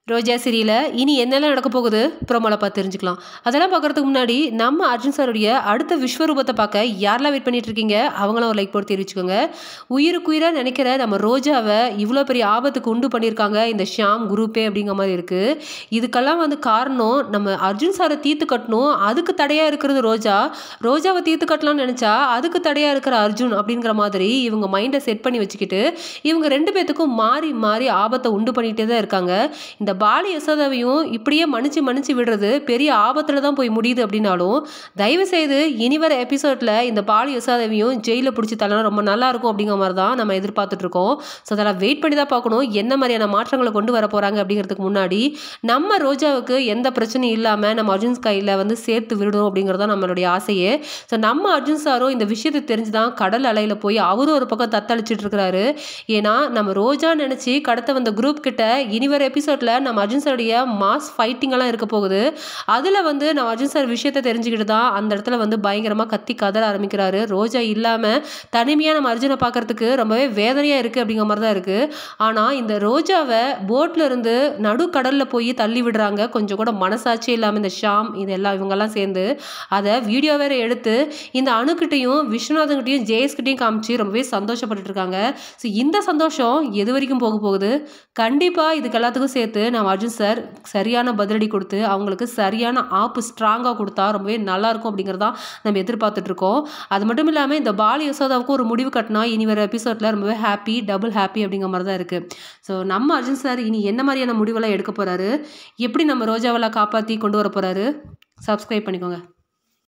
ரோஜா சீரியல இனி என்னெல்லாம் நடக்க போகுது ப்ரோமோல பார்த்து தெரிஞ்சுக்கலாம் அதெல்லாம் பார்க்கறதுக்கு முன்னாடி நம்ம அர்ஜுன் சாருடைய அடுத்த விஸ்வரூபத்தை பார்க்க யாரெல்லாம் வெயிட் பண்ணிட்டு இருக்கீங்க அவங்களும் ஒரு லைக் போட்டு தெரிவிச்சுக்கோங்க உயிருக்குயிராக நினைக்கிற நம்ம ரோஜாவை இவ்வளோ பெரிய ஆபத்துக்கு உண்டு பண்ணியிருக்காங்க இந்த ஷியாம் குரூப்பே அப்படிங்கிற மாதிரி இருக்குது இதுக்கெல்லாம் வந்து காரணம் நம்ம அர்ஜுன் சாரை தீர்த்து கட்டணும் அதுக்கு தடையாக இருக்கிறது ரோஜா ரோஜாவை தீர்த்து கட்டலாம்னு நினச்சா அதுக்கு தடையாக இருக்கிற அர்ஜுன் அப்படிங்கிற மாதிரி இவங்க மைண்டை செட் பண்ணி வச்சுக்கிட்டு இவங்க ரெண்டு பேத்துக்கும் மாறி மாறி ஆபத்தை உண்டு பண்ணிகிட்டே தான் இருக்காங்க இந்த பாலி யசோதாவையும் இப்படியே மன்னிச்சு மன்னிச்சு விடுறது பெரிய ஆபத்தில் தான் போய் முடியுது அப்படின்னாலும் தயவு செய்து இனி வர எபிசோடில் இந்த பாலி யசோதாவையும் ஜெயிலில் பிடிச்சி தள்ளலாம் ரொம்ப நல்லா இருக்கும் அப்படிங்கிற மாதிரி தான் நம்ம எதிர்பார்த்துட்டு இருக்கோம் ஸோ அதெல்லாம் வெயிட் பண்ணி தான் பார்க்கணும் என்ன மாதிரியான மாற்றங்களை கொண்டு வர போகிறாங்க அப்படிங்கிறதுக்கு முன்னாடி நம்ம ரோஜாவுக்கு எந்த பிரச்சனையும் இல்லாமல் நம்ம அர்ஜுன் கையில் வந்து சேர்த்து விடணும் அப்படிங்கிறது தான் நம்மளுடைய ஆசையே ஸோ நம்ம அர்ஜுன் சாரும் இந்த விஷயத்தை தெரிஞ்சு தான் கடல் அலையில் போய் அவரும் ஒரு பக்கம் தத்தளிச்சிட்டு இருக்கிறாரு ஏன்னா நம்ம ரோஜா நினச்சி கடத்த வந்த குரூப் கிட்ட இனி வர எபிசோடில் நம்ம அர்ஜுன் சாருடைய மாஸ் ஃபைட்டிங்கெல்லாம் இருக்க போகுது அதில் வந்து நம்ம அர்ஜுன் சார் விஷயத்தை தெரிஞ்சுக்கிட்டு தான் அந்த இடத்துல வந்து பயங்கரமாக கத்தி கதற ஆரம்பிக்கிறாரு ரோஜா இல்லாமல் தனிமையாக நம்ம அர்ஜுனை பார்க்கறதுக்கு ரொம்பவே வேதனையாக இருக்குது அப்படிங்கிற மாதிரி தான் இருக்குது ஆனால் இந்த ரோஜாவை போட்டில் இருந்து நடுக்கடலில் போய் தள்ளி விடுறாங்க கொஞ்சம் கூட மனசாட்சி இல்லாமல் இந்த ஷாம் இதெல்லாம் இவங்கெல்லாம் சேர்ந்து அதை வீடியோ வேற எடுத்து இந்த அணுக்கிட்டையும் விஸ்வநாதன்கிட்டையும் ஜெயஸ்கிட்டையும் காமிச்சு ரொம்பவே சந்தோஷப்பட்டுட்டு இருக்காங்க ஸோ இந்த சந்தோஷம் எது வரைக்கும் போக போகுது கண்டிப்பாக இதுக்கு எல்லாத்துக்கும் சேர்த்து நம்ம அர்ஜுன் சார் சரியான பதிலடி கொடுத்து அவங்களுக்கு சரியான ஆப்பு ஸ்ட்ராங்காக கொடுத்தா ரொம்பவே நல்லாயிருக்கும் அப்படிங்கிறதான் நம்ம எதிர்பார்த்துட்டு இருக்கோம் அது மட்டும் இல்லாமல் இந்த பாலி யசோதாவுக்கும் ஒரு முடிவு கட்டினா இனி வர எபிசோடில் ரொம்பவே ஹாப்பி டபுள் ஹாப்பி அப்படிங்கிற மாதிரி தான் இருக்குது ஸோ நம்ம அர்ஜுன் சார் இனி என்ன மாதிரியான முடிவெல்லாம் எடுக்க போகிறாரு எப்படி நம்ம ரோஜாவெல்லாம் காப்பாற்றி கொண்டு வர போகிறாரு சப்ஸ்கிரைப் பண்ணிக்கோங்க